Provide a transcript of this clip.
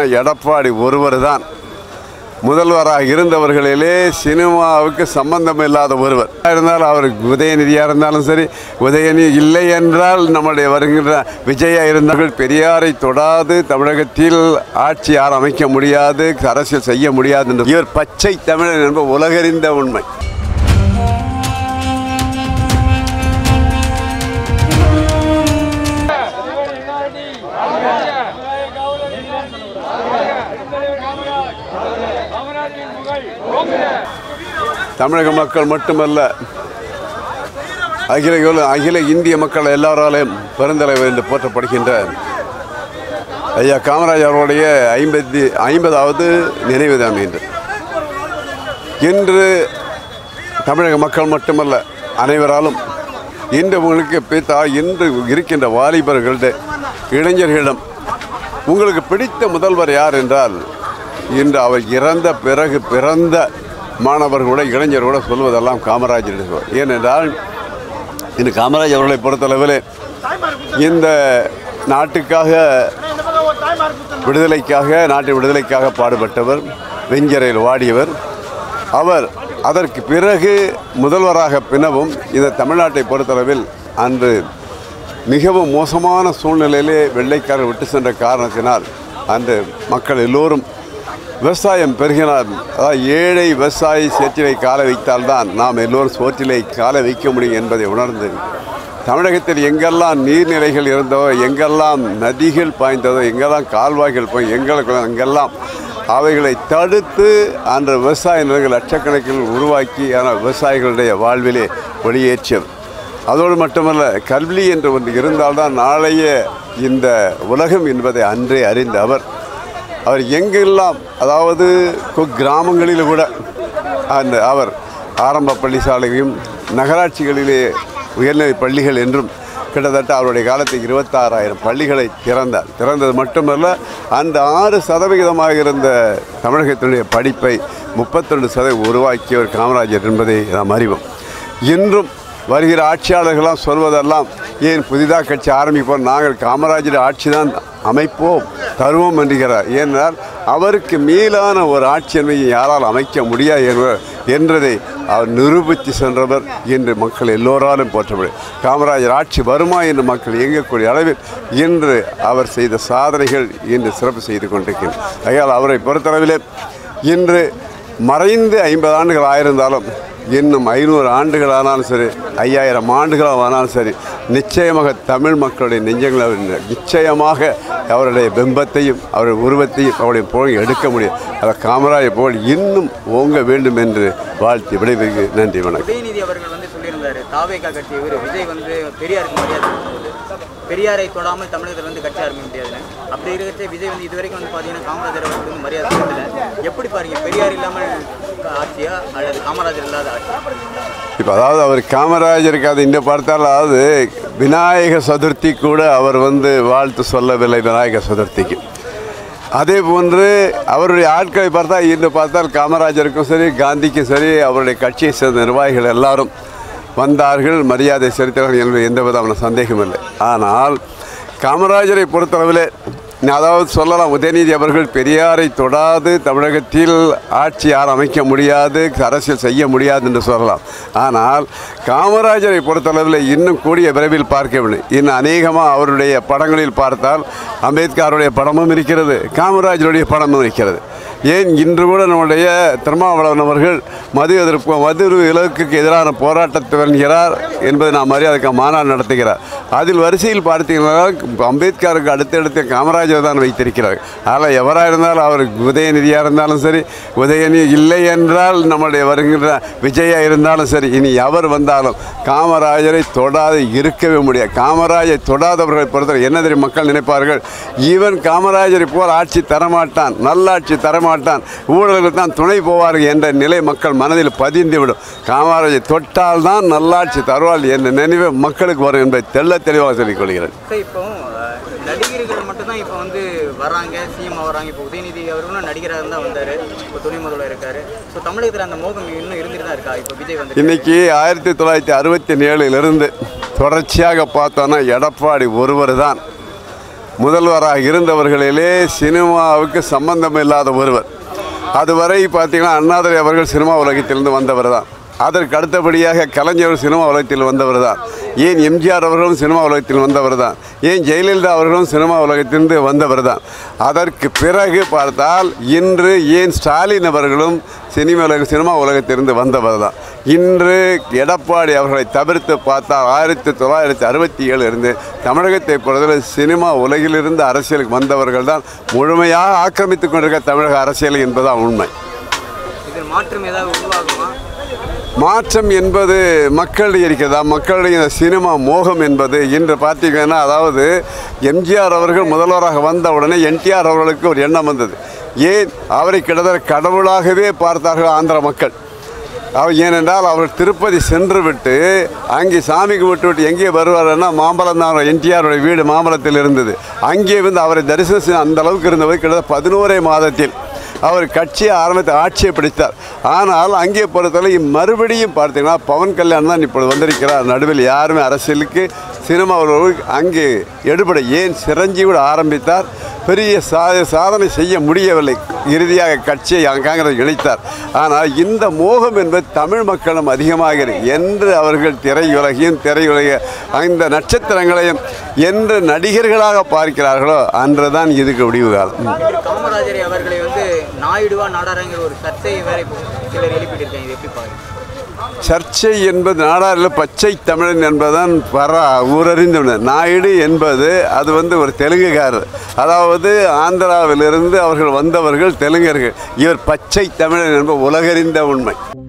எடப்பாடி ஒருவர் தான் முதல்வராக இருந்தவர்களிலே சினிமாவுக்கு சம்பந்தம் இல்லாத ஒருவர் இருந்தாலும் அவருக்கு உதயநிதியாக இருந்தாலும் சரி உதயநிதி இல்லை என்றால் நம்முடைய வருகின்ற விஜயா இருந்தார்கள் பெரியாரை தொடாது தமிழகத்தில் ஆட்சி யார் அமைக்க முடியாது அரசியல் செய்ய முடியாது என்று இவர் பச்சை தமிழன் என்பது உலகறிந்த உண்மை தமிழக மக்கள் மட்டுமல்ல அகில உல- அகில இந்திய மக்கள் எல்லாராலையும் பெருந்தலைவர் என்று போற்றப்படுகின்ற ஐயா காமராஜ் அவர்களுடைய ஐம்பத்தி ஐம்பதாவது நினைவு தினம் இன்று இன்று தமிழக மக்கள் மட்டுமல்ல அனைவராலும் இன்று உங்களுக்கு பித்தா இன்று இருக்கின்ற வாலிபர்கள்ட இளைஞர்களிடம் உங்களுக்கு பிடித்த முதல்வர் யார் என்றால் இன்று அவர் இறந்த பிறகு பிறந்த மாணவர்களோட இளைஞர்களோட சொல்வதெல்லாம் காமராஜர் என்று சொல்வார். ஏனென்றால் இன்று காமராஜ் அவர்களை பொறுத்தளவில் இந்த நாட்டுக்காக விடுதலைக்காக நாட்டின் விடுதலைக்காக பாடுபட்டவர் வெஞ்சரையில் வாடியவர் அவர் அதற்கு பிறகு முதல்வராக பின்னவும் இந்த தமிழ்நாட்டை பொறுத்தளவில் அன்று மிகவும் மோசமான சூழ்நிலையிலே வெள்ளைக்காரர் விட்டு சென்ற காரணத்தினால் அன்று மக்கள் எல்லோரும் விவசாயம் பெருகினால் அதாவது ஏழை விவசாயி சேற்றிலை கால வைத்தால்தான் நாம் எல்லோரும் சோற்றிலை கால வைக்க முடியும் என்பதை உணர்ந்து தமிழகத்தில் எங்கெல்லாம் நீர்நிலைகள் இருந்ததோ எங்கெல்லாம் நதிகள் பாய்ந்ததோ எங்கெல்லாம் கால்வாய்கள் போய் எங்களுக்கு எங்கெல்லாம் அவைகளை தடுத்து அந்த விவசாய நிலங்கள் லட்சக்கணக்கில் உருவாக்கி ஆனால் விவசாயிகளுடைய வாழ்விலே ஒளியேற்றியது அதோடு மட்டுமல்ல கல்வி என்று ஒன்று இருந்தால்தான் நாளைய இந்த உலகம் என்பதை அன்றே அறிந்த அவர் அவர் எங்கெல்லாம் அதாவது கு- கிராமங்களில் கூட அந்த அவர் ஆரம்ப பள்ளிசாலையும் நகராட்சிகளிலே உயர்நிலை பள்ளிகள் என்றும் கிட்டத்தட்ட அவருடைய காலத்தில் இருபத்தாறாயிரம் பள்ளிகளை திறந்தார் திறந்தது மட்டுமல்ல அந்த ஆறு சதவிகிதமாக இருந்த தமிழகத்தினுடைய படிப்பை முப்பத்திரெண்டு சதவீதம் உருவாக்கியவர் காமராஜர் என்பதை நாம் அறிவோம் இன்றும் வருகிற ஆட்சியாளர்களாம் சொல்வதெல்லாம் ஏன் புதிதாக கட்சி ஆரம்பிப்போம் நாங்கள் காமராஜர் ஆட்சி தான் அமைப்போம் தருவோம் என்கிறார் ஏனென்றால் அவருக்கு மேலான ஒரு ஆட்சி என்பதை யாரால் அமைக்க முடியாது என்ப- என்றதை அவர் நிரூபித்து சென்றவர் இன்று மக்கள் எல்லோராலும் போற்றப்படும் காமராஜர் ஆட்சி வருமா என்று மக்கள் இயங்கக்கூடிய அளவில் இன்று அவர் செய்த சாதனைகள் இன்று சிறப்பு செய்து கொண்டிருக்கின்றன ஆகையால் அவரை பொறுத்தளவிலே இன்று மறைந்து ஐம்பது ஆண்டுகள் ஆயிருந்தாலும் இன்னும் ஐநூறு ஆண்டுகள் ஆனாலும் சரி ஐயாயிரம் ஆண்டுகள் ஆனாலும் சரி நிச்சயமாக தமிழ் மக்களுடைய நெஞ்சங்களை அவர் நிச்சயமாக அவருடைய பிம்பத்தையும் அவருடைய உருவத்தையும் அவருடைய புகழை எடுக்க முடியும் அதை காமராஜர் புகழ் இன்னும் ஓங்க வேண்டும் என்று வாழ்த்தி விடைபெறுகிறேன் நன்றி வணக்கம் உதயநிதி அவர்கள் வந்து சொல்லியிருந்தாரு தாவேகா கட்சி இவர் விஜய் வந்து பெரியாருக்கு மரியாதை கொடுக்கும்போது பெரியாரை தொடாமல் தமிழகத்தில் வந்து கட்சி ஆரம்பிக்க முடியாதுன்னு அப்படி இருக்கிறச்ச விஜய் வந்து இது வரைக்கும் வந்து பார்த்தீங்கன்னா காமராஜர் அவர்களுக்கு வந்து மரியாதை கொடுக்கல எப்படி பாருங்க பெரியார் இல்லாமல் ஆட்சியா அல்லது காமராஜர் இல்லாத ஆட்சியா இப்போ அதாவது அவர் காமராஜருக்கு அது இன்னும் பார்த்தால் அதாவது விநாயக சதுர்த்தி கூட அவர் வந்து வாழ்த்து சொல்லவில்லை விநாயக சதுர்த்திக்கு அதே போன்று அவருடைய ஆட்களை பார்த்தா இன்று பார்த்தால் காமராஜருக்கும் சரி காந்திக்கும் சரி அவருடைய கட்சியை சேர்ந்த நிர்வாகிகள் எல்லாரும் வந்தார்கள் மரியாதை செலுத்தினார்கள் என்பது எந்த விதமான சந்தேகம் இல்லை ஆனால் காமராஜரை பொறுத்தளவில் அதாவது சொல்லலாம் உதயநிதி அவர்கள் பெரியாரை தொடாது தமிழகத்தில் ஆட்சி யார் அமைக்க முடியாது அரசியல் செய்ய முடியாது என்று சொல்லலாம் ஆனால் காமராஜரை பொறுத்தளவில் இன்னும் கூடிய விரைவில் பார்க்கவில்லை இன்னும் அநேகமாக அவருடைய படங்களில் பார்த்தால் அம்பேத்கருடைய படமும் இருக்கிறது காமராஜருடைய படமும் இருக்கிறது ஏன் இன்று கூட நம்முடைய திருமாவளவன் அவர்கள் மது எதிர்ப்பு மது விலக்குக்கு எதிரான போராட்டத்தை வருகிறார் என்பதை நாம் மரியாதைக்கு மாநாடு நடத்துகிறார் அதில் வரிசையில் பார்த்தீங்கன்னா அம்பேத்கருக்கு அடுத்தடுத்த காமராஜர் தான் வைத்திருக்கிறார் ஆனால் எவராக இருந்தாலும் அவர் உதயநிதியாக இருந்தாலும் சரி உதயநிதி இல்லை என்றால் நம்முடைய வருகின்ற விஜயா இருந்தாலும் சரி இனி எவர் வந்தாலும் காமராஜரை தொடாது இருக்கவே முடியாது காமராஜரை தொடாதவர்களை பொறுத்தவரை என்ன தெரியும் மக்கள் நினைப்பார்கள் இவன் காமராஜரை போல் ஆட்சி தரமாட்டான் நல்லாட்சி தரமாட்டான் ஊழல்கள் தான் துணை போவார்கள் என்ற நிலை மக்கள் மனதில் பதிந்துவிடும் காமராஜரை தொட்டால் தான் நல்லாட்சி தருவாள் என்ற நினைவு மக்களுக்கு வரும் என்பதை தெள்ள தெளிவாக சொல்லிக் கொள்கிறேன் சார் இப்போ அஹ், நடிகர்கள் மட்டும்தான் இப்போ வந்து வராங்க சிஎம் வராங்க இப்போ உதயநிதி அவர்களும் நடிகராக தான் வந்தார் இப்போ துணை முதல்வர் இருக்காரு ஸோ தமிழகத்தில் அந்த மோகம் இன்னும் இருந்துட்டு தான் இருக்கா இப்போ விஜய் வந்து இன்னைக்கு ஆயிரத்தி தொள்ளாயிரத்தி அறுபத்தி ஏழிலிருந்து தொடர்ச்சியாக பார்த்தோன்னா எடப்பாடி ஒருவர் தான் முதல்வராக இருந்தவர்களிலே சினிமாவுக்கு சம்பந்தம் இல்லாத ஒருவர் அதுவரை பார்த்தீங்கன்னா அண்ணாதுரை அவர்கள் சினிமா உலகத்திலிருந்து வந்தவர் தான் அதற்கு அடுத்தபடியாக கலைஞர் சினிமா உலகத்தில் வந்தவர் தான் ஏன் எம்ஜிஆர் அவர்களும் சினிமா உலகத்தில் வந்தவர் தான் ஏன் ஜெயலலிதா அவர்களும் சினிமா உலகத்திலிருந்து வந்தவர் தான் அதற்கு பிறகு பார்த்தால் இன்று ஏன் ஸ்டாலின் அவர்களும் சினிமா உலக சினிமா உலகத்திலிருந்து வந்தவர் தான் இன்று எடப்பாடி அவர்களை தவிர்த்து பார்த்தால் ஆயிரத்தி தொள்ளாயிரத்தி அறுபத்தி ஏழு இருந்து தமிழகத்தை பொறுத்தவரை சினிமா உலகிலிருந்து அரசியலுக்கு வந்தவர்கள் தான் முழுமையாக ஆக்கிரமித்துக் கொண்டிருக்க தமிழக அரசியல் என்பதுதான் உண்மை இதில் மாற்றம் ஏதாவது உருவாகுமா மாற்றம் என்பது மக்களிடையே இருக்கிறதா மக்களுடைய இந்த சினிமா மோகம் என்பது இன்று பார்த்தீங்கன்னா அதாவது எம்ஜிஆர் அவர்கள் முதல்வராக வந்த உடனே என்டிஆர் அவர்களுக்கு ஒரு எண்ணம் வந்தது ஏன் அவரை கிட்டத்தட்ட கடவுளாகவே பார்த்தார்கள் ஆந்திர மக்கள் அவர் ஏனென்றால் அவர் திருப்பதி சென்று விட்டு அங்கே சாமி கும்பிட்டு விட்டு எங்கே வருவாருன்னா மாம்பழம் தான் என்டிஆருடைய வீடு மாம்பழத்தில் இருந்தது அங்கே வந்து அவரை தரிசனம் செய்ய அந்த அளவுக்கு இருந்தவர் கிட்டத்தட்ட பதினோரே மாதத்தில் அவர் கட்சியை ஆரம்பித்து ஆட்சியை பிடித்தார் ஆனால் அங்கே பொறுத்தவரை மறுபடியும் பார்த்தீங்கன்னா பவன் கல்யாண் தான் இப்பொழுது வந்திருக்கிறார் நடுவில் யாருமே அரசியலுக்கு சினிமா அங்கே எடுபட ஏன் சிரஞ்சீவிட ஆரம்பித்தார் பெரிய சா சாதனை செய்ய முடியவில்லை இறுதியாக கட்சியை காங்கிரஸ் இணைத்தார் ஆனால் இந்த மோகம் என்பது தமிழ் மக்களும் அதிகமாக இருக்கு. என்று அவர்கள் திரையுலகையும் திரையுலக அந்த நட்சத்திரங்களையும் என்று நடிகர்களாக பார்க்கிறார்களோ அன்றுதான் இதுக்கு முடிவு காலம் திரு காமராஜரை அவர்களை வந்து நாயுடுவா நாடாரங்கிற ஒரு சர்ச்சையை வேற இப்போ சிலர் எழுப்பிட்டு இது எப்படி பாருங்க சர்ச்சை என்பது நாடாரில் பச்சை தமிழன் என்பதுதான் பர ஊரறிந்த நாயுடு என்பது அது வந்து ஒரு தெலுங்குகாரர் அதாவது ஆந்திராவிலிருந்து அவர்கள் வந்தவர்கள் தெலுங்கர்கள் இவர் பச்சை தமிழன் என்பது உலகறிந்த உண்மை